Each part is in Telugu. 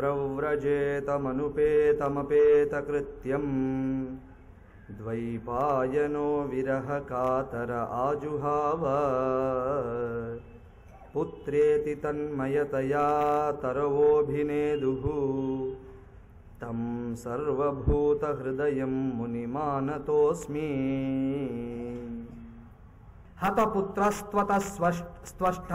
प्रव्रजेतमनुपेतमपेतकृत्यम् द्वैपायनो विरहकातर आजुहाव पुत्रेति तन्मयतया तरवोऽभिनेदुः तं सर्वभूतहृदयं मुनिमानतोऽस्मि హతపుత్రస్త్వత స్వష్ట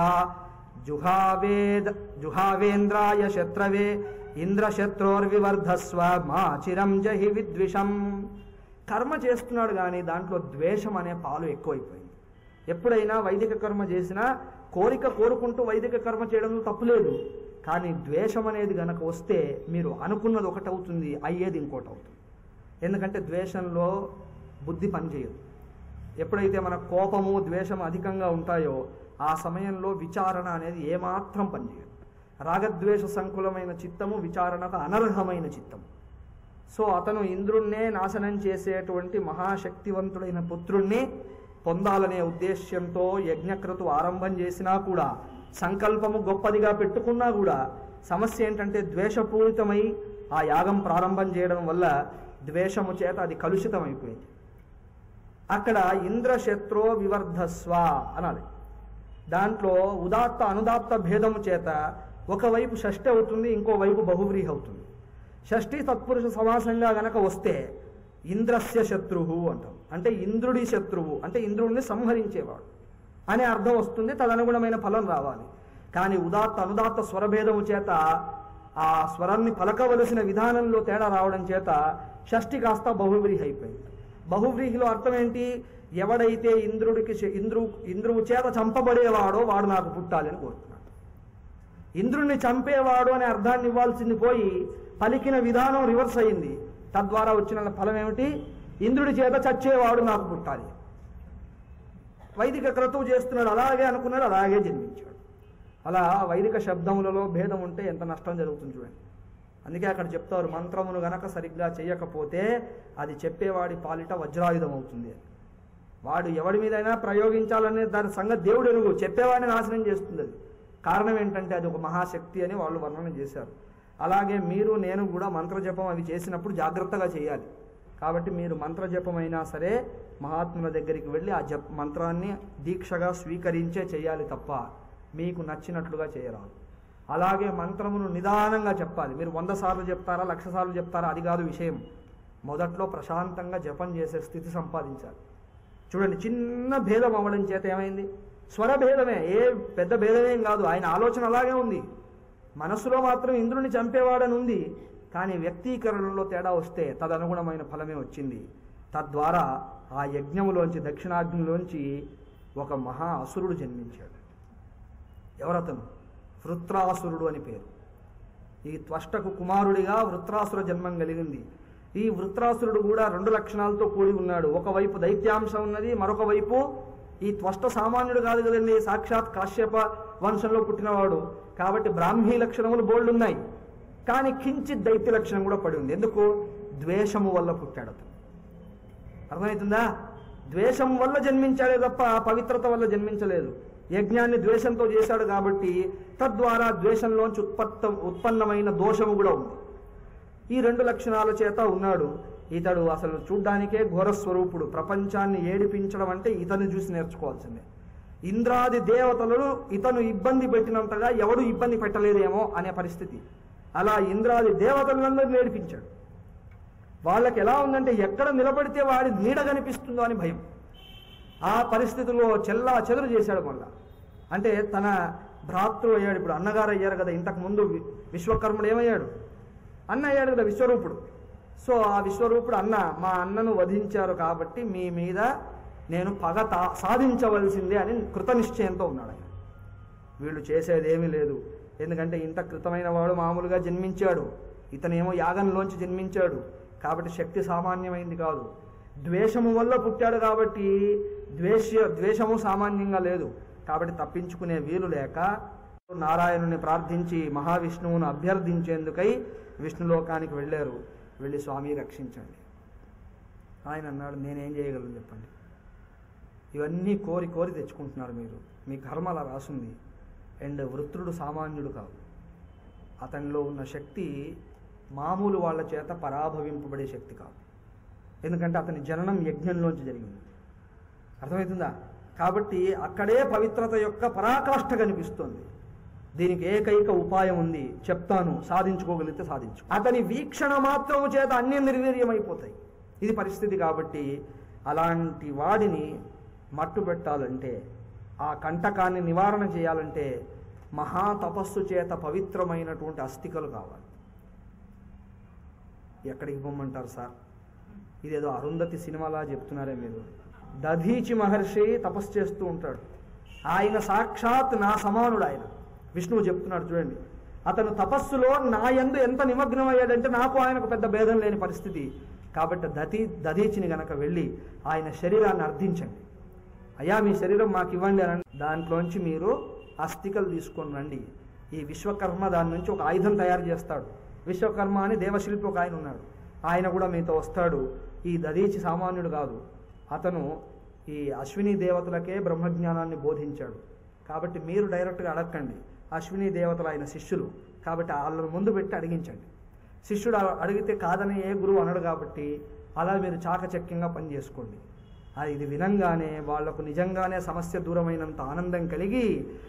జుహావేద్ జుహావేంద్రాయ శత్రవే ఇంద్రశత్రోర్వివర్ధస్వ మా చిరం జహి విద్విషం కర్మ చేస్తున్నాడు కానీ దాంట్లో ద్వేషం అనే పాలు ఎక్కువైపోయింది ఎప్పుడైనా వైదిక కర్మ చేసినా కోరిక కోరుకుంటూ వైదిక కర్మ చేయడంలో తప్పులేదు కానీ ద్వేషం అనేది గనక వస్తే మీరు అనుకున్నది ఒకటి అవుతుంది అయ్యేది ఇంకోటి అవుతుంది ఎందుకంటే ద్వేషంలో బుద్ధి పనిచేయదు ఎప్పుడైతే మన కోపము ద్వేషం అధికంగా ఉంటాయో ఆ సమయంలో విచారణ అనేది ఏమాత్రం పనిచేయదు రాగద్వేష సంకులమైన చిత్తము విచారణకు అనర్హమైన చిత్తము సో అతను ఇంద్రుణ్ణే నాశనం చేసేటువంటి మహాశక్తివంతుడైన పుత్రుణ్ణి పొందాలనే ఉద్దేశ్యంతో యజ్ఞక్రతు ఆరంభం చేసినా కూడా సంకల్పము గొప్పదిగా పెట్టుకున్నా కూడా సమస్య ఏంటంటే ద్వేషపూరితమై ఆ యాగం ప్రారంభం చేయడం వల్ల ద్వేషము చేత అది కలుషితమైపోయింది అక్కడ ఇంద్రశత్రో వివర్ధస్వ అనాలి దాంట్లో ఉదాత్త అనుదాత్త భేదము చేత ఒకవైపు షష్ఠి అవుతుంది ఇంకోవైపు బహువ్రీహి అవుతుంది షష్ఠి తత్పురుష సమాసంగా గనక వస్తే ఇంద్రస్య శత్రువు అంటాం అంటే ఇంద్రుడి శత్రువు అంటే ఇంద్రుడిని సంహరించేవాడు అనే అర్థం వస్తుంది తదనుగుణమైన ఫలం రావాలి కానీ ఉదాత్త అనుదాత్త స్వరభేదము చేత ఆ స్వరాన్ని పలకవలసిన విధానంలో తేడా రావడం చేత షష్ఠి కాస్త బహువ్రీహి అయిపోయింది బహువ్రీహిలో అర్థం ఏంటి ఎవడైతే ఇంద్రుడికి శ- ఇంద్రు ఇంద్రువు చేత చంపబడేవాడో వాడు నాకు పుట్టాలి అని కోరుతున్నాడు ఇంద్రుణ్ణి చంపేవాడు అనే అర్థాన్ని ఇవ్వాల్సింది పోయి పలికిన విధానం రివర్స్ అయింది తద్వారా వచ్చిన ఫలం ఏమిటి ఇంద్రుడి చేత చచ్చేవాడు నాకు పుట్టాలి వైదిక క్రతువు చేస్తున్నాడు అలాగే అనుకున్నాడు అలాగే జన్మించాడు అలా వైదిక శబ్దములలో భేదం ఉంటే ఎంత నష్టం జరుగుతుంది చూడండి అందుకే అక్కడ చెప్తారు మంత్రమును గనక సరిగ్గా చేయకపోతే అది చెప్పేవాడి పాలిట వజ్రాయుధం అవుతుంది అని వాడు ఎవడి మీదైనా ప్రయోగించాలనే దాని సంగతి దేవుడు ఎరుగు చెప్పేవాడిని నాశనం చేస్తుంది అది కారణం ఏంటంటే అది ఒక మహాశక్తి అని వాళ్ళు వర్ణన చేశారు అలాగే మీరు నేను కూడా మంత్రజపం అవి చేసినప్పుడు జాగ్రత్తగా చేయాలి కాబట్టి మీరు మంత్రజపం అయినా సరే మహాత్ముల దగ్గరికి వెళ్ళి ఆ జప మంత్రాన్ని దీక్షగా స్వీకరించే చేయాలి తప్ప మీకు నచ్చినట్లుగా చేయరాదు అలాగే మంత్రమును నిదానంగా చెప్పాలి మీరు వంద సార్లు చెప్తారా లక్ష సార్లు చెప్తారా అది కాదు విషయం మొదట్లో ప్రశాంతంగా జపం చేసే స్థితి సంపాదించాలి చూడండి చిన్న భేదం అవ్వడం చేత ఏమైంది స్వర భేదమే ఏ పెద్ద భేదమేం కాదు ఆయన ఆలోచన అలాగే ఉంది మనస్సులో మాత్రం ఇంద్రుని చంపేవాడని ఉంది కానీ వ్యక్తీకరణలో తేడా వస్తే తదనుగుణమైన ఫలమే వచ్చింది తద్వారా ఆ యజ్ఞములోంచి దక్షిణాగ్నిలోంచి ఒక మహా అసురుడు జన్మించాడు ఎవరతను వృత్రాసురుడు అని పేరు ఈ త్వష్టకు కుమారుడిగా వృత్రాసుర జన్మం కలిగింది ఈ వృత్రాసురుడు కూడా రెండు లక్షణాలతో కూడి ఉన్నాడు ఒకవైపు దైత్యాంశం ఉన్నది మరొక వైపు ఈ త్వష్ట సామాన్యుడు కాదు కదండి సాక్షాత్ కాశ్యప వంశంలో పుట్టినవాడు కాబట్టి బ్రాహ్మీ లక్షణములు బోల్డ్ ఉన్నాయి కానీ కించిత్ దైత్య లక్షణం కూడా పడి ఉంది ఎందుకు ద్వేషము వల్ల పుట్టాడు అతను అర్థమవుతుందా ద్వేషం వల్ల జన్మించాడే తప్ప పవిత్రత వల్ల జన్మించలేదు యజ్ఞాన్ని ద్వేషంతో చేశాడు కాబట్టి తద్వారా ద్వేషంలోంచి ఉత్పత్త ఉత్పన్నమైన దోషము కూడా ఉంది ఈ రెండు లక్షణాల చేత ఉన్నాడు ఇతడు అసలు చూడ్డానికే ఘోరస్వరూపుడు ప్రపంచాన్ని ఏడిపించడం అంటే ఇతను చూసి నేర్చుకోవాల్సిందే ఇంద్రాది దేవతలను ఇతను ఇబ్బంది పెట్టినంతగా ఎవడు ఇబ్బంది పెట్టలేదేమో అనే పరిస్థితి అలా ఇంద్రాది దేవతలందరూ నేర్పించాడు వాళ్ళకి ఎలా ఉందంటే ఎక్కడ నిలబడితే వాడి నీడ కనిపిస్తుందో అని భయం ఆ పరిస్థితుల్లో చెల్లా చెదురు చేశాడు మళ్ళా అంటే తన భ్రాతృ అయ్యాడు ఇప్పుడు అన్నగారు అయ్యారు కదా ఇంతకు ముందు వి- విశ్వకర్ముడు ఏమయ్యాడు అన్న అయ్యాడు కదా విశ్వరూపుడు సో ఆ విశ్వరూపుడు అన్న మా అన్నను వధించారు కాబట్టి మీ మీద నేను పగ తా- సాధించవలసిందే అని కృతనిశ్చయంతో ఉన్నాడు ఆయన వీళ్ళు చేసేదేమీ లేదు ఎందుకంటే ఇంత కృతమైన వాడు మామూలుగా జన్మించాడు ఇతనేమో యాగంలోంచి జన్మించాడు కాబట్టి శక్తి సామాన్యమైంది కాదు ద్వేషము వల్ల పుట్టాడు కాబట్టి ద్వేష ద్వేషము సామాన్యంగా లేదు కాబట్టి తప్పించుకునే వీలు లేక నారాయణుని ప్రార్థించి మహావిష్ణువును అభ్యర్థించేందుకై విష్ణులోకానికి వెళ్ళారు వెళ్ళి స్వామి రక్షించండి ఆయన అన్నాడు నేనేం చేయగలను చెప్పండి ఇవన్నీ కోరి కోరి తెచ్చుకుంటున్నారు మీరు మీ కర్మ అలా రాసుంది అండ్ వృత్రుడు సామాన్యుడు కాదు అతనిలో ఉన్న శక్తి మామూలు వాళ్ళ చేత పరాభవింపబడే శక్తి కాదు ఎందుకంటే అతని జననం యజ్ఞంలోంచి జరిగింది అర్థమవుతుందా కాబట్టి అక్కడే పవిత్రత యొక్క పరాకాష్ఠ కనిపిస్తుంది దీనికి ఏకైక ఉపాయం ఉంది చెప్తాను సాధించుకోగలిగితే సాధించు అతని వీక్షణ మాత్రము చేత అన్ని నిర్వీర్యమైపోతాయి ఇది పరిస్థితి కాబట్టి అలాంటి వాడిని మట్టు పెట్టాలంటే ఆ కంటకాన్ని నివారణ చేయాలంటే మహా తపస్సు చేత పవిత్రమైనటువంటి అస్థికలు కావాలి ఎక్కడికి పొమ్మంటారు సార్ ఇదేదో అరుంధతి సినిమాలా చెప్తున్నారే మీరు దధీచి మహర్షి తపస్సు చేస్తూ ఉంటాడు ఆయన సాక్షాత్ నా సమానుడు ఆయన విష్ణువు చెప్తున్నాడు చూడండి అతను తపస్సులో నా యందు ఎంత నిమగ్నం అయ్యాడంటే నాకు ఆయనకు పెద్ద భేదం లేని పరిస్థితి కాబట్టి దతి దధీచిని గనక వెళ్ళి ఆయన శరీరాన్ని అర్థించండి అయ్యా మీ శరీరం మాకు ఇవ్వండి అని దాంట్లోంచి మీరు అస్థికలు తీసుకొని రండి ఈ విశ్వకర్మ దాని నుంచి ఒక ఆయుధం తయారు చేస్తాడు విశ్వకర్మ అని దేవశిల్పి ఒక ఆయన ఉన్నాడు ఆయన కూడా మీతో వస్తాడు ఈ దదీచి సామాన్యుడు కాదు అతను ఈ అశ్విని దేవతలకే బ్రహ్మజ్ఞానాన్ని బోధించాడు కాబట్టి మీరు డైరెక్ట్గా అడగండి అశ్విని దేవతలు ఆయన శిష్యులు కాబట్టి వాళ్ళని ముందు పెట్టి అడిగించండి శిష్యుడు అ- అడిగితే కాదని ఏ గురువు అనడు కాబట్టి అలా మీరు చాకచక్యంగా పనిచేసుకోండి అది ఇది వినంగానే వాళ్లకు నిజంగానే సమస్య దూరమైనంత ఆనందం కలిగి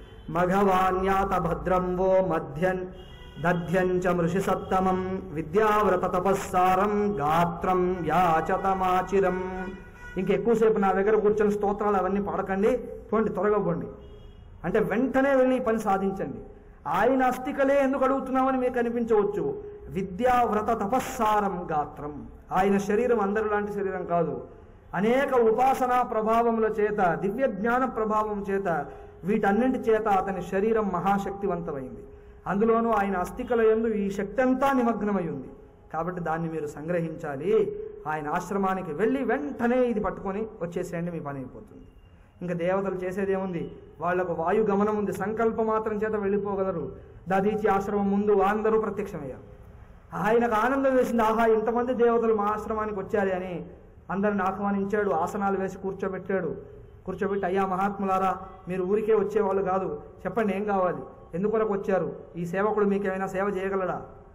మఘవాన్యాత భద్రంవో మధ్యన్ దధ్యంచ మృషి సత్తమం విద్యావ్రత తపస్సారం గాత్రం యాచతమాచిరం ఇంకెక్కువసేపు నా దగ్గర కూర్చొని స్తోత్రాలు అవన్నీ పాడకండి పోండి త్వరగా పోండి అంటే వెంటనే వెళ్ళి ఈ పని సాధించండి ఆయన అస్థికలే ఎందుకు అడుగుతున్నామని మీకు అనిపించవచ్చు విద్యా వ్రత తపస్సారం గాత్రం ఆయన శరీరం అందరి లాంటి శరీరం కాదు అనేక ఉపాసనా ప్రభావముల చేత దివ్య జ్ఞాన ప్రభావం చేత వీటన్నింటి చేత అతని శరీరం మహాశక్తివంతమైంది అందులోనూ ఆయన అస్థికల యందు ఈ శక్తి అంతా నిమగ్నమై ఉంది కాబట్టి దాన్ని మీరు సంగ్రహించాలి ఆయన ఆశ్రమానికి వెళ్ళి వెంటనే ఇది పట్టుకొని వచ్చేసేయండి మీ పని అయిపోతుంది ఇంకా దేవతలు చేసేదేముంది వాళ్లకు వాయు గమనం ఉంది సంకల్ప మాత్రం చేత వెళ్ళిపోగలరు దధీచి ఆశ్రమం ముందు అందరూ ప్రత్యక్షమయ్యారు ఆయనకు ఆనందం వేసింది ఆహా ఇంతమంది దేవతలు మా ఆశ్రమానికి వచ్చారు అని అందరిని ఆహ్వానించాడు ఆసనాలు వేసి కూర్చోబెట్టాడు కూర్చోబెట్టి అయ్యా మహాత్ములారా మీరు ఊరికే వచ్చేవాళ్ళు కాదు చెప్పండి ఏం కావాలి ఎందుకొరకు వచ్చారు ఈ సేవకుడు మీకు ఏమైనా సేవ చేయగలడా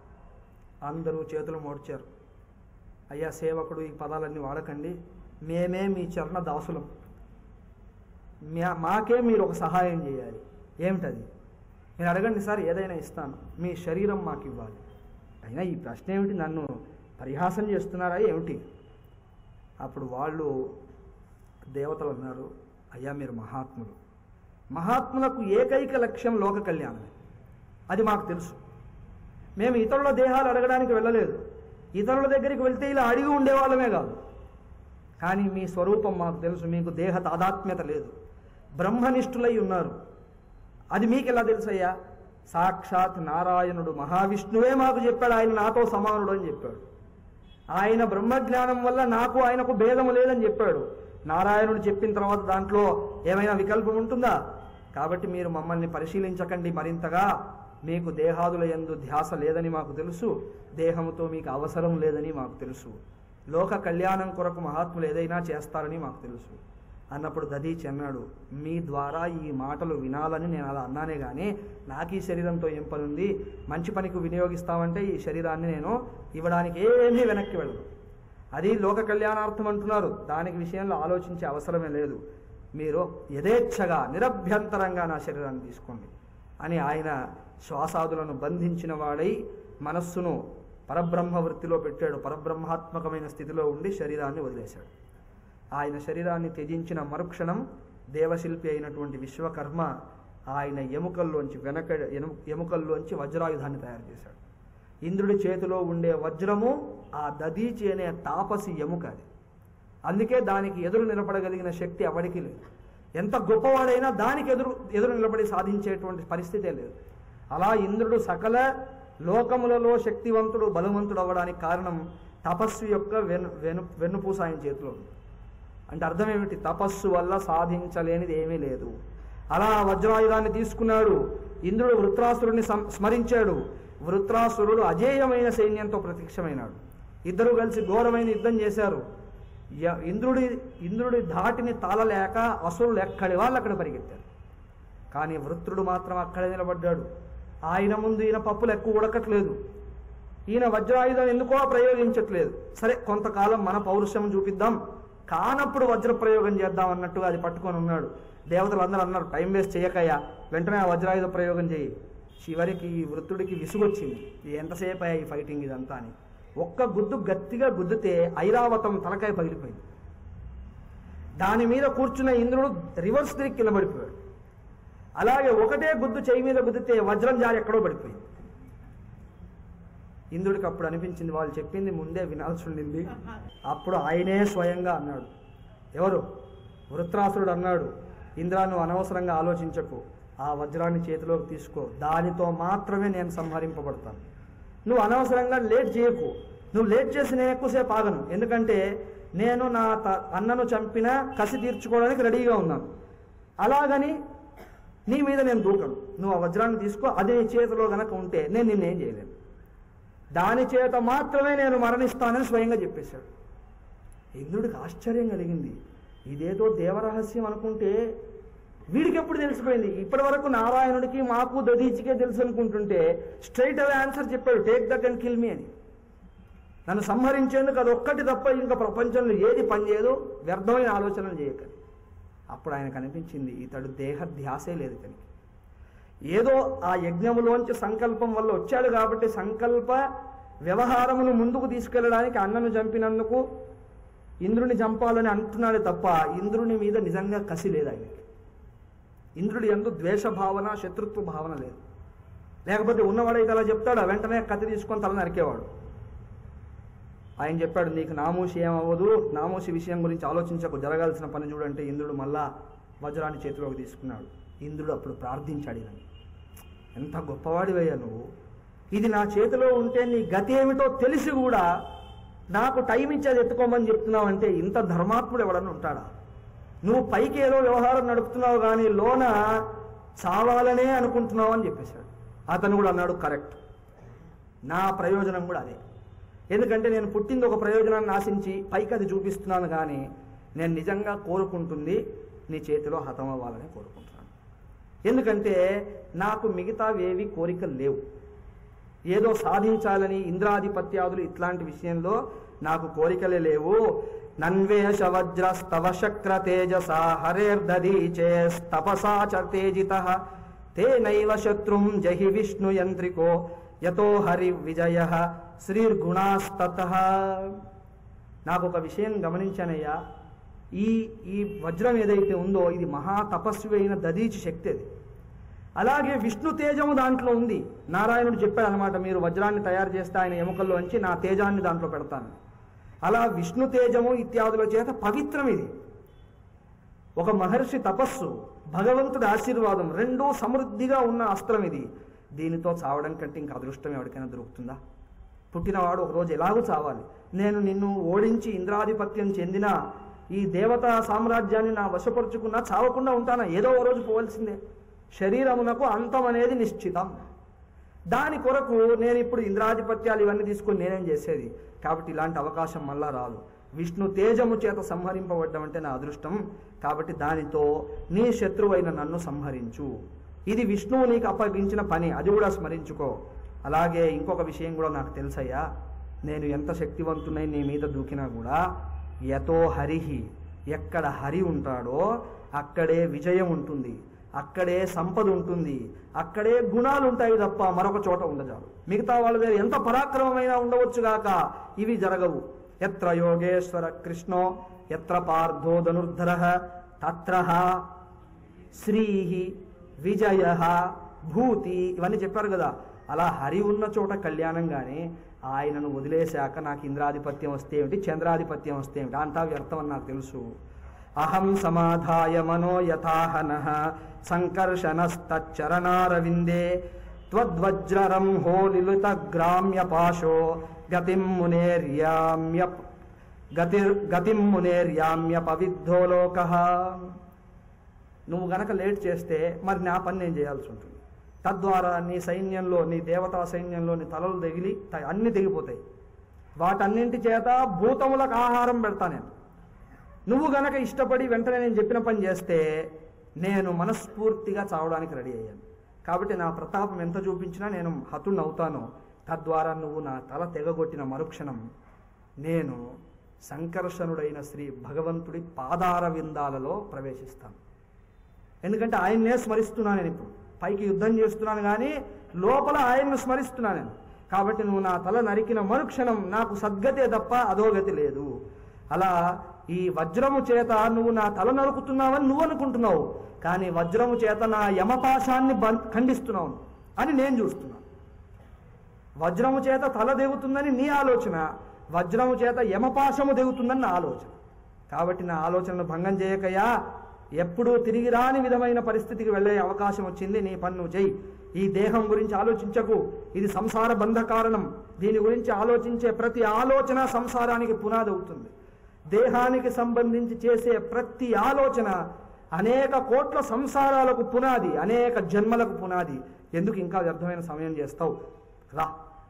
అందరూ చేతులు మోడ్చారు అయ్యా సేవకుడు ఈ పదాలన్నీ వాడకండి మేమే మీ చరణ దాసులం మా- మాకే మీరు ఒక సహాయం చేయాలి ఏమిటది మీరు అడగండి సార్ ఏదైనా ఇస్తాను మీ శరీరం మాకు ఇవ్వాలి అయినా ఈ ప్రశ్న ఏమిటి నన్ను పరిహాసం చేస్తున్నారా ఏమిటి అప్పుడు వాళ్ళు దేవతలు అన్నారు అయ్యా మీరు మహాత్ములు మహాత్ములకు ఏకైక లక్ష్యం లోక కళ్యాణమే అది మాకు తెలుసు మేము ఇతరుల దేహాలు అడగడానికి వెళ్ళలేదు ఇతరుల దగ్గరికి వెళ్తే ఇలా అడిగి ఉండేవాళ్ళమే కాదు కానీ మీ స్వరూపం మాకు తెలుసు మీకు దేహ తాదాత్మ్యత లేదు బ్రహ్మనిష్ఠులై ఉన్నారు అది మీకు ఎలా తెలుసయ్యా సాక్షాత్ నారాయణుడు మహావిష్ణువే మాకు చెప్పాడు ఆయన నాతో సమానుడు అని చెప్పాడు ఆయన బ్రహ్మజ్ఞానం వల్ల నాకు ఆయనకు భేదము లేదని చెప్పాడు నారాయణుడు చెప్పిన తర్వాత దాంట్లో ఏమైనా వికల్పం ఉంటుందా కాబట్టి మీరు మమ్మల్ని పరిశీలించకండి మరింతగా మీకు దేహాదుల యందు ధ్యాస లేదని మాకు తెలుసు దేహముతో మీకు అవసరం లేదని మాకు తెలుసు లోక కళ్యాణం కొరకు మహాత్ములు ఏదైనా చేస్తారని మాకు తెలుసు అన్నప్పుడు దదీచి అన్నాడు మీ ద్వారా ఈ మాటలు వినాలని నేను అలా అన్నానే కానీ నాకు ఈ శరీరంతో ఏం పని ఉంది మంచి పనికి వినియోగిస్తామంటే ఈ శరీరాన్ని నేను ఇవ్వడానికి ఏమీ వెనక్కి వెళ్ళను అది లోక కళ్యాణార్థం అంటున్నారు దానికి విషయంలో ఆలోచించే అవసరమే లేదు మీరు యథేచ్ఛగా నిరభ్యంతరంగా నా శరీరాన్ని తీసుకోండి అని ఆయన శ్వాసాదులను బంధించిన వాడై మనస్సును పరబ్రహ్మ వృత్తిలో పెట్టాడు పరబ్రహ్మాత్మకమైన స్థితిలో ఉండి శరీరాన్ని వదిలేశాడు ఆయన శరీరాన్ని త్యజించిన మరుక్షణం దేవశిల్పి అయినటువంటి విశ్వకర్మ ఆయన ఎముకల్లోంచి వెనక ఎను- ఎముకల్లోంచి వజ్రాయుధాన్ని తయారు చేశాడు ఇంద్రుడి చేతిలో ఉండే వజ్రము ఆ దదీచి అనే తాపసి ఎముక అది అందుకే దానికి ఎదురు నిలబడగలిగిన శక్తి ఎవడికి లేదు ఎంత గొప్పవాడైనా దానికి ఎదురు ఎదురు నిలబడి సాధించేటువంటి పరిస్థితే లేదు అలా ఇంద్రుడు సకల లోకములలో శక్తివంతుడు బలవంతుడు అవ్వడానికి కారణం తపస్సు యొక్క వెను వెను వెన్నుపూస ఆయన చేతిలో ఉంది అంటే అర్థం ఏమిటి తపస్సు వల్ల సాధించలేనిది ఏమీ లేదు అలా వజ్రాయుధాన్ని తీసుకున్నాడు ఇంద్రుడు వృత్రాసురుడిని సం- స్మరించాడు వృత్రాసురుడు అజేయమైన సైన్యంతో ప్రత్యక్షమైనాడు ఇద్దరు కలిసి ఘోరమైన యుద్ధం చేశారు య- ఇంద్రుడి ఇంద్రుడి ధాటిని తాళలేక అసురులు ఎక్కడి వాళ్ళు అక్కడ పరిగెత్తారు కానీ వృత్రుడు మాత్రం అక్కడే నిలబడ్డాడు ఆయన ముందు ఈయన పప్పులు ఎక్కువ ఉడకట్లేదు ఈయన వజ్రాయుధం ఎందుకో ప్రయోగించట్లేదు సరే కొంతకాలం మన పౌరుషం చూపిద్దాం కానప్పుడు వజ్ర ప్రయోగం చేద్దాం అన్నట్టుగా అది పట్టుకొని ఉన్నాడు దేవతలు అందరూ అన్నారు టైం వేస్ట్ చేయకయ్యా వెంటనే ఆ వజ్రాయుధ ప్రయోగం చేయి చివరికి ఈ వృత్తుడికి విసుగొచ్చింది ఇది ఎంతసేపు అయ్యా ఈ ఫైటింగ్ ఇదంతా అని ఒక్క గుద్దు గట్టిగా గుద్దితే ఐరావతం తలకాయ పగిలిపోయింది దాని మీద కూర్చున్న ఇంద్రుడు రివర్స్ తిరిగి కింద పడిపోయాడు అలాగే ఒకటే గుద్దు చెయ్యి మీద గుద్దితే వజ్రం జారి ఎక్కడో పడిపోయింది ఇంద్రుడికి అప్పుడు అనిపించింది వాళ్ళు చెప్పింది ముందే వినాల్సి ఉండింది అప్పుడు ఆయనే స్వయంగా అన్నాడు ఎవరు వృత్రాసురుడు అన్నాడు ఇంద్రా నువ్వు అనవసరంగా ఆలోచించకు ఆ వజ్రాన్ని చేతిలోకి తీసుకో దానితో మాత్రమే నేను సంహరింపబడతాను నువ్వు అనవసరంగా లేట్ చేయకు నువ్వు లేట్ చేసి నేను ఎక్కువసేపు ఆగను ఎందుకంటే నేను నా త- అన్నను చంపిన కసి తీర్చుకోవడానికి రెడీగా ఉన్నాను అలాగని నీ మీద నేను దూకను నువ్వు ఆ వజ్రాన్ని తీసుకో అది నీ చేతిలో గనక ఉంటే నేను నిన్నేం చేయలేను దాని చేత మాత్రమే నేను మరణిస్తానని స్వయంగా చెప్పేశాడు ఇంద్రుడికి ఆశ్చర్యం కలిగింది ఇదేదో దేవరహస్యం అనుకుంటే వీడికి ఎప్పుడు తెలిసిపోయింది ఇప్పటి వరకు నారాయణుడికి మాకు దదీచికే తెలుసు అనుకుంటుంటే స్ట్రైట్ అవే ఆన్సర్ చెప్పాడు take that and kill me అని నన్ను సంహరించేందుకు అది ఒక్కటి తప్ప ఇంకా ప్రపంచంలో ఏది పనిచేయదు వ్యర్థమైన ఆలోచనలు చేయకని అప్పుడు ఆయన కనిపించింది ఇతడు దేహ ధ్యాసే లేదు కనుక ఏదో ఆ యజ్ఞములోంచి సంకల్పం వల్ల వచ్చాడు కాబట్టి సంకల్ప వ్యవహారమును ముందుకు తీసుకెళ్ళడానికి అన్నను చంపినందుకు ఇంద్రుని చంపాలని అంటున్నాడు తప్ప ఇంద్రుని మీద నిజంగా కసి లేదు ఆయనకి ఇంద్రుడి ఎందు ద్వేష భావన శత్రుత్వ భావన లేదు లేకపోతే ఉన్నవాడైతే అలా చెప్తాడు వెంటనే కత్తి తీసుకొని తల నరికేవాడు ఆయన చెప్పాడు నీకు నామూసి ఏమవ్వదు నామూసి విషయం గురించి ఆలోచించకు జరగాల్సిన పని చూడంటే ఇంద్రుడు మళ్ళా వజ్రాన్ని చేతిలోకి తీసుకున్నాడు ఇంద్రుడు అప్పుడు ప్రార్థించాడు ఈయనని ఎంత గొప్పవాడివయ్యా నువ్వు ఇది నా చేతిలో ఉంటే నీ గతి ఏమిటో తెలిసి కూడా నాకు టైం ఇచ్చేది ఎత్తుకోమని చెప్తున్నావు అంటే ఇంత ధర్మాత్ముడు ఎవడన్నా ఉంటాడా నువ్వు పైకి ఏదో వ్యవహారం నడుపుతున్నావు కానీ లోన చావాలనే అనుకుంటున్నావు అని చెప్పేశాడు అతను కూడా అన్నాడు కరెక్ట్ నా ప్రయోజనం కూడా అదే ఎందుకంటే నేను పుట్టింది ఒక ప్రయోజనాన్ని ఆశించి పైకి అది చూపిస్తున్నాను కానీ నేను నిజంగా కోరుకుంటుంది నీ చేతిలో హతం అవ్వాలని కోరుకుంటున్నాను ఎందుకంటే నాకు మిగతావేవి కోరికలు లేవు ఏదో సాధించాలని ఇంద్రాధిపత్యాదులు ఇట్లాంటి విషయంలో నాకు కోరికలే లేవు నన్వేష వజ్రస్తవ శక్ర తేజస హరేర్దధీచేస్తపసా చ తేజిత తేనైవ శత్రుం జహి విష్ణు యంత్రికో యతో హరి విజయ శ్రీర్గుణాస్తత నాకు ఒక విషయం గమనించానయ్యా ఈ ఈ వజ్రం ఏదైతే ఉందో ఇది మహా తపస్వి అయిన దదీచి శక్తి అది అలాగే విష్ణు తేజము దాంట్లో ఉంది నారాయణుడు చెప్పాడు అనమాట మీరు వజ్రాన్ని తయారు చేస్తే ఆయన ఎముకల్లోంచి నా తేజాన్ని దాంట్లో పెడతాను అలా విష్ణు తేజము ఇత్యాదుల చేత పవిత్రం ఇది ఒక మహర్షి తపస్సు భగవంతుడి ఆశీర్వాదం రెండూ సమృద్ధిగా ఉన్న అస్త్రం ఇది దీనితో చావడం కంటే ఇంకా అదృష్టం ఎవరికైనా దొరుకుతుందా పుట్టినవాడు ఒకరోజు ఎలాగూ చావాలి నేను నిన్ను ఓడించి ఇంద్రాధిపత్యం చెందిన ఈ దేవతా సామ్రాజ్యాన్ని నా వశపరుచుకున్నా చావకుండా ఉంటానా ఏదో ఒక రోజు పోవలసిందే శరీరమునకు అంతం అనేది నిశ్చితం దాని కొరకు నేను ఇప్పుడు ఇంద్రాధిపత్యాలు ఇవన్నీ తీసుకొని నేనేం చేసేది కాబట్టి ఇలాంటి అవకాశం మళ్ళా రాదు విష్ణు తేజము చేత సంహరింపబడ్డం అంటే నా అదృష్టం కాబట్టి దానితో నీ శత్రువైన నన్ను సంహరించు ఇది విష్ణువు నీకు అప్పగించిన పని అది కూడా స్మరించుకో అలాగే ఇంకొక విషయం కూడా నాకు తెలుసయ్యా నేను ఎంత శక్తివంతునై నీ మీద దూకినా కూడా యతో హరిహి ఎక్కడ హరి ఉంటాడో అక్కడే విజయం ఉంటుంది అక్కడే సంపద ఉంటుంది అక్కడే గుణాలు ఉంటాయి తప్ప మరొక చోట ఉండజాలు మిగతా వాళ్ళ దగ్గర ఎంత పరాక్రమమైనా ఉండవచ్చుగాక ఇవి జరగవు ఎత్ర యోగేశ్వర కృష్ణో ఎత్ర పార్థో ధనుర్ధర తత్ర శ్రీ విజయ భూతి ఇవన్నీ చెప్పారు కదా అలా హరి ఉన్న చోట కళ్యాణం కానీ ఆయనను వదిలేశాక నాకు ఇంద్రాధిపత్యం వస్తే ఏమిటి చంద్రాధిపత్యం వస్తే ఏమిటి అంతా వ్యర్థం అని నాకు తెలుసు అహం సమాధాయ మనో యథాహన సంకర్షణస్తరణారవిందే త్వద్వజ్రరం హోలిలుత గ్రామ్య పాశో గతిం మునేర్యామ్య గతిర్ గతిం మునేర్యామ్య పవిద్ధో లోక నువ్వు గనక లేట్ చేస్తే మరి నా పని నేను చేయాల్సి ఉంటుంది తద్వారా నీ సైన్యంలో నీ దేవతా సైన్యంలో నీ తలలు తెగిలి త- అన్ని తెగిపోతాయి వాటన్నింటి చేత భూతములకు ఆహారం పెడతా నేను నువ్వు గనక ఇష్టపడి వెంటనే నేను చెప్పిన పని చేస్తే నేను మనస్ఫూర్తిగా చావడానికి రెడీ అయ్యాను కాబట్టి నా ప్రతాపం ఎంత చూపించినా నేను హతుణ్ణి అవుతాను తద్వారా నువ్వు నా తల తెగగొట్టిన మరుక్షణం నేను సంకర్షణుడైన శ్రీ భగవంతుడి పాదార విందాలలో ప్రవేశిస్తాను ఎందుకంటే ఆయన్నే స్మరిస్తున్నాను నేను ఇప్పుడు పైకి యుద్ధం చేస్తున్నాను కానీ లోపల ఆయన్ను స్మరిస్తున్నాను నేను కాబట్టి నువ్వు నా తల నరికిన మరుక్షణం నాకు సద్గతే తప్ప అధోగతి లేదు అలా ఈ వజ్రము చేత నువ్వు నా తల నరుకుతున్నావని నువ్వు అనుకుంటున్నావు కానీ వజ్రము చేత నా యమపాశాన్ని బం ఖండిస్తున్నావు అని నేను చూస్తున్నాను వజ్రము చేత తల దిగుతుందని నీ ఆలోచన వజ్రము చేత యమపాశము దిగుతుందని నా ఆలోచన కాబట్టి నా ఆలోచనను భంగం చేయకయా ఎప్పుడూ తిరిగి రాని విధమైన పరిస్థితికి వెళ్ళే అవకాశం వచ్చింది నీ పన్ను చెయ్యి ఈ దేహం గురించి ఆలోచించకు ఇది సంసార బంధ కారణం దీని గురించి ఆలోచించే ప్రతి ఆలోచన సంసారానికి పునాది అవుతుంది దేహానికి సంబంధించి చేసే ప్రతి ఆలోచన అనేక కోట్ల సంసారాలకు పునాది అనేక జన్మలకు పునాది ఎందుకు ఇంకా వ్యర్థమైన సమయం చేస్తావు రా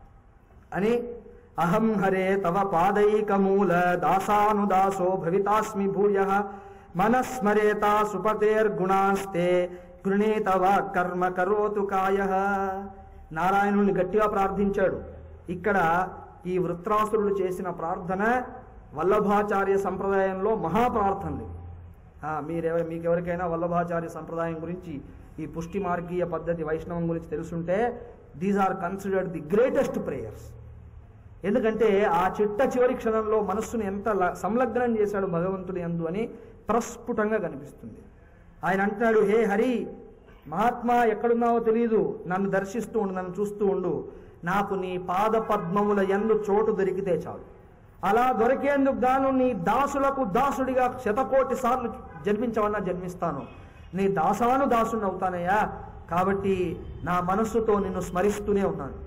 అని అహం హరే తవ పాదైకమూల దాసానుదాసో భవితాస్మి భూయ మనస్మరేత సుపతేర్గుణాస్తే గృణీతవ కర్మ కరోతు కాయ నారాయణుని గట్టిగా ప్రార్థించాడు ఇక్కడ ఈ వృత్రాసురులు చేసిన ప్రార్థన వల్లభాచార్య సంప్రదాయంలో మహాప్రార్థనలు ఆ, మీరెవ మీకెవరికైనా వల్లభాచార్య సంప్రదాయం గురించి ఈ పుష్టి మార్గీయ పద్ధతి వైష్ణవం గురించి తెలుసుంటే these are considered the greatest prayers ఎందుకంటే ఆ చిట్ట చివరి క్షణంలో మనస్సును ఎంత ల- సంలగ్నం చేశాడు భగవంతుడు ఎందు అని ప్రస్ఫుటంగా కనిపిస్తుంది ఆయన అంటున్నాడు హే హరి మహాత్మా ఎక్కడున్నావో తెలియదు నన్ను దర్శిస్తూ ఉండు నన్ను చూస్తూ ఉండు నాకు నీ పాద పద్మముల ఎందు చోటు దొరికితే చాలు అలా దొరికేందుకు గాను నీ దాసులకు దాసుడిగా శతకోటి సార్లు జన్మించవన్నా జన్మిస్తాను నీ దాసాను దాసుని అవుతానయ్యా కాబట్టి నా మనస్సుతో నిన్ను స్మరిస్తూనే ఉన్నాను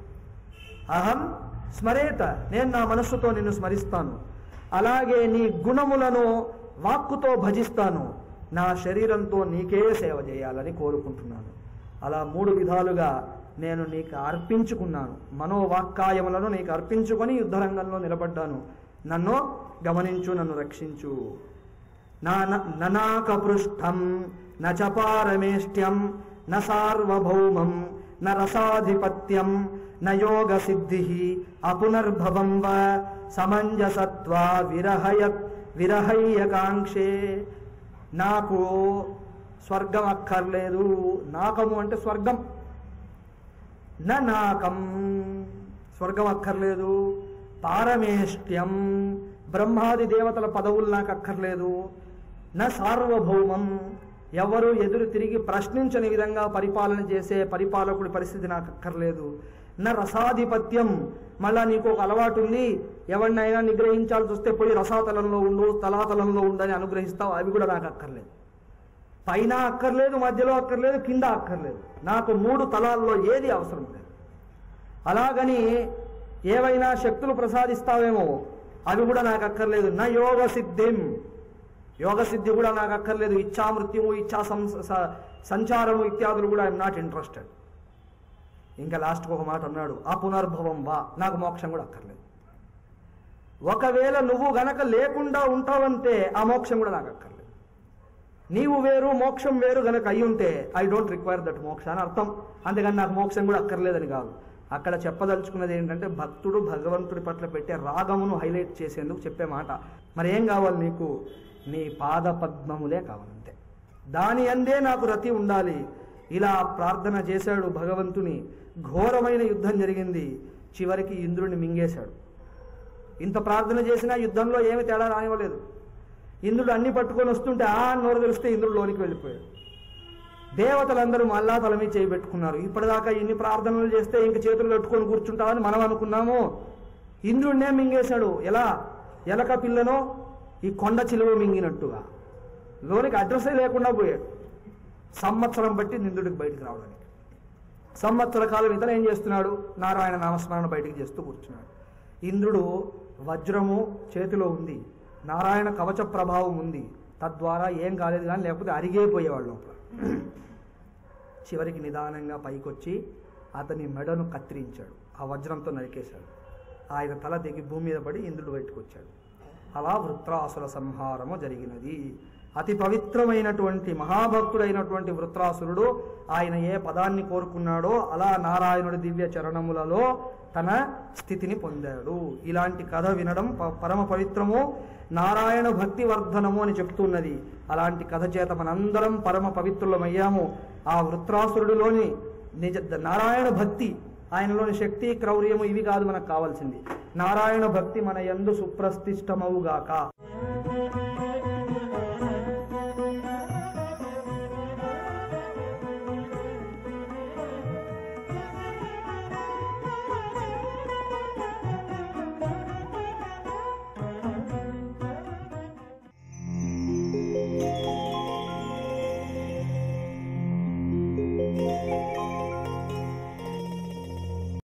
అహం స్మరేత నేను నా మనస్సుతో నిన్ను స్మరిస్తాను అలాగే నీ గుణములను వాక్కుతో భజిస్తాను నా శరీరంతో నీకే సేవ చేయాలని కోరుకుంటున్నాను అలా మూడు విధాలుగా నేను నీకు అర్పించుకున్నాను మనోవాక్కాయములను నీకు అర్పించుకొని యుద్ధరంగంలో నిలబడ్డాను నన్ను గమనించు నన్ను రక్షించు నా ననాకపృష్టం న చ పారమేష్ట్యం న సార్వభౌమం న రసాధిపత్యం న యోగ సిద్ధి అపునర్భవం వ సమంజసత్వా విరహయ విరహయ్యకాంక్షే నాకు స్వర్గం అక్కర్లేదు నాకము అంటే స్వర్గం నా నాకం స్వర్గం అక్కర్లేదు పారమేష్ట్యం బ్రహ్మాది దేవతల పదవులు నాకు అక్కర్లేదు నా సార్వభౌమం ఎవరు ఎదురు తిరిగి ప్రశ్నించని విధంగా పరిపాలన చేసే పరిపాలకుడి పరిస్థితి నాకు అక్కర్లేదు నా రసాధిపత్యం మళ్ళా నీకు ఒక అలవాటు ఉంది ఎవరినైనా నిగ్రహించాల్సి వస్తే పోయి రసాతలంలో ఉండు తలాతలంలో ఉండని అనుగ్రహిస్తావు అవి కూడా నాకు అక్కర్లేదు పైన అక్కర్లేదు మధ్యలో అక్కర్లేదు కింద అక్కర్లేదు నాకు మూడు తలాల్లో ఏది అవసరం లేదు అలాగని ఏవైనా శక్తులు ప్రసాదిస్తావేమో అవి కూడా నాకు అక్కర్లేదు నా యోగ సిద్ధిం యోగ సిద్ధి కూడా నాకు అక్కర్లేదు ఇచ్చామృత్యము ఇచ్చా సం- స- సంచారము ఇత్యాదులు కూడా ఐఎమ్ నాట్ ఇంట్రెస్టెడ్ ఇంకా లాస్ట్కి ఒక మాట అన్నాడు ఆ పునర్భవం వా నాకు మోక్షం కూడా అక్కర్లేదు ఒకవేళ నువ్వు గనక లేకుండా ఉంటావంటే ఆ మోక్షం కూడా నాకు అక్కర్లేదు నీవు వేరు మోక్షం వేరు గనక అయి ఉంటే ఐ డోంట్ రిక్వైర్ దట్ మోక్ష అని అర్థం అంతేగాని నాకు మోక్షం కూడా అక్కర్లేదని కాదు అక్కడ చెప్పదలుచుకున్నది ఏంటంటే భక్తుడు భగవంతుడి పట్ల పెట్టే రాగమును హైలైట్ చేసేందుకు చెప్పే మాట మరి ఏం కావాలి నీకు నీ పాద పద్మములే కావాలంతే దాని అందే నాకు రతి ఉండాలి ఇలా ప్రార్థన చేశాడు భగవంతుని ఘోరమైన యుద్ధం జరిగింది చివరికి ఇంద్రుడిని మింగేశాడు ఇంత ప్రార్థన చేసినా యుద్ధంలో ఏమి తేడా రానివ్వలేదు ఇంద్రుడు అన్ని పట్టుకొని వస్తుంటే ఆ అని నోరు తెలిస్తే ఇంద్రుడు లోనికి వెళ్ళిపోయాడు దేవతలందరూ మళ్ళా తల మీద చేయి పెట్టుకున్నారు ఇప్పటిదాకా ఇన్ని ప్రార్థనలు చేస్తే ఇంక చేతులు కట్టుకొని కూర్చుంటామని మనం అనుకున్నాము ఇంద్రుడినే మింగేశాడు ఎలా ఎలక పిల్లను ఈ కొండ చిలువ మింగినట్టుగా లోనికి అడ్రస్సే లేకుండా పోయాడు సంవత్సరం బట్టి నిందుడికి బయటికి రావడానికి సంవత్సర కాలం ఇతను ఏం చేస్తున్నాడు నారాయణ నామస్మరణ బయటికి చేస్తూ కూర్చున్నాడు ఇంద్రుడు వజ్రము చేతిలో ఉంది నారాయణ కవచ ప్రభావం ఉంది తద్వారా ఏం కాలేదు కానీ లేకపోతే అరిగేపోయేవాడు లోపల చివరికి నిదానంగా పైకొచ్చి అతని మెడను కత్తిరించాడు ఆ వజ్రంతో నరికేశాడు ఆయన తల దిగి భూమి మీద పడి ఇంద్రుడు బయటకు వచ్చాడు అలా వృత్రాసుల సంహారము జరిగినది అతి పవిత్రమైనటువంటి మహాభక్తుడైనటువంటి వృత్రాసురుడు ఆయన ఏ పదాన్ని కోరుకున్నాడో అలా నారాయణుడి దివ్య చరణములలో తన స్థితిని పొందాడు ఇలాంటి కథ వినడం ప- పరమ పవిత్రము నారాయణ భక్తి వర్ధనము అని చెప్తున్నది అలాంటి కథ చేత మనందరం పరమ పవిత్రులమయ్యాము ఆ వృత్రాసురుడిలోని నిజ నారాయణ భక్తి ఆయనలోని శక్తి క్రౌర్యము ఇవి కాదు మనకు కావాల్సింది నారాయణ భక్తి మన యందు సుప్రతిష్టమవుగాక